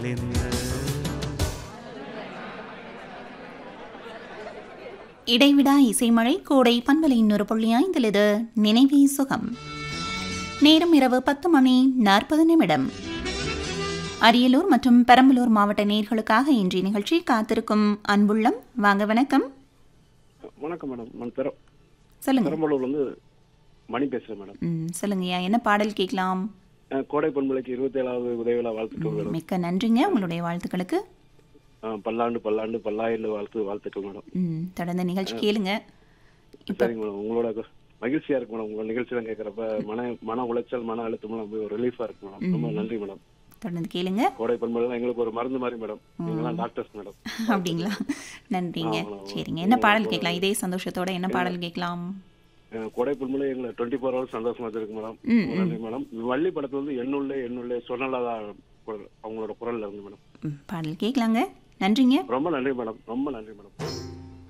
என்ன இடைவிடா இசைமழை கோடை பண்பலையின் ஒரு புள்ளி ஐந்தில் இது நினைவே சுகம் நேரம் இரவு பத்து மணி நாற்பது நிமிடம் அரியலூர் மற்றும் பெரம்பலூர் மாவட்ட நேர்களுக்காக இன்றைய நிகழ்ச்சி காத்திருக்கும் அன்புள்ளம் வாங்க வணக்கம் வணக்கம் மேடம் நான் பெர சொல்லுங்க பெரம்பலூர்லேருந்து மணி பேசுகிறேன் மேடம் ம் சொல்லுங்கய்யா என்ன பாடல் கேட்கலாம் அஹ் கோடை பண்பலைக்கு இருபத்தேழாவது உதவியில வாழ்த்துக்கள் மேடம் மிக்க நன்றிங்க உங்களுடைய வாழ்த்துக்களுக்கு அஹ் பல்லாண்டு பல்லாண்டு பல்லாயிரம் வாழ்த்து வாழ்த்துக்கள் மேடம் ம் தொடர்ந்து நிகழ்ச்சி கேளுங்க சரிங்க மேடம் உங்களோட கு- மகிழ்ச்சியா இருக்கு மேடம் உங்க நிகழ்ச்சியெல்லாம் கேட்குறப்ப மன மன உளைச்சல் மன அழுத்தமெல்லாம் போய் ஒரு ரிலீஃபா இருக்கு மேடம் ரொம்ப நன்றி மேடம் தொடர்ந்து கேளுங்க கோடை பண்பலை எங்களுக்கு ஒரு மருந்து மாதிரி மேடம் நீங்களாம் டாக்டர்ஸ் மேடம் அப்படிங்களா நன்றிங்க ஆமா, ஆமா. சரிங்க என்ன பாடல் கேட்கலாம் இதே சந்தோஷத்தோட என்ன பாடல் கேட்கலாம் அஹ் கோடை பண்பலை எங்களை டுவெண்ட்டி ஃபோர் ஹவர்ஸ் சந்தோஷமா வச்சிருக்கு மேடம் ம், ரொம்ப நன்றி மேடம் வள்ளி படத்துல வந்து எண்ணுள்ளே எண்ணுள்ளே சொன்னலாதா குரல் அவங்களோட குரல்ல இருந்து மேடம் ம், பாடல் கேட்கலாங்க நன்றிங்க ரொம்ப நன்றி மேடம் ரொம்ப நன்றி மேடம்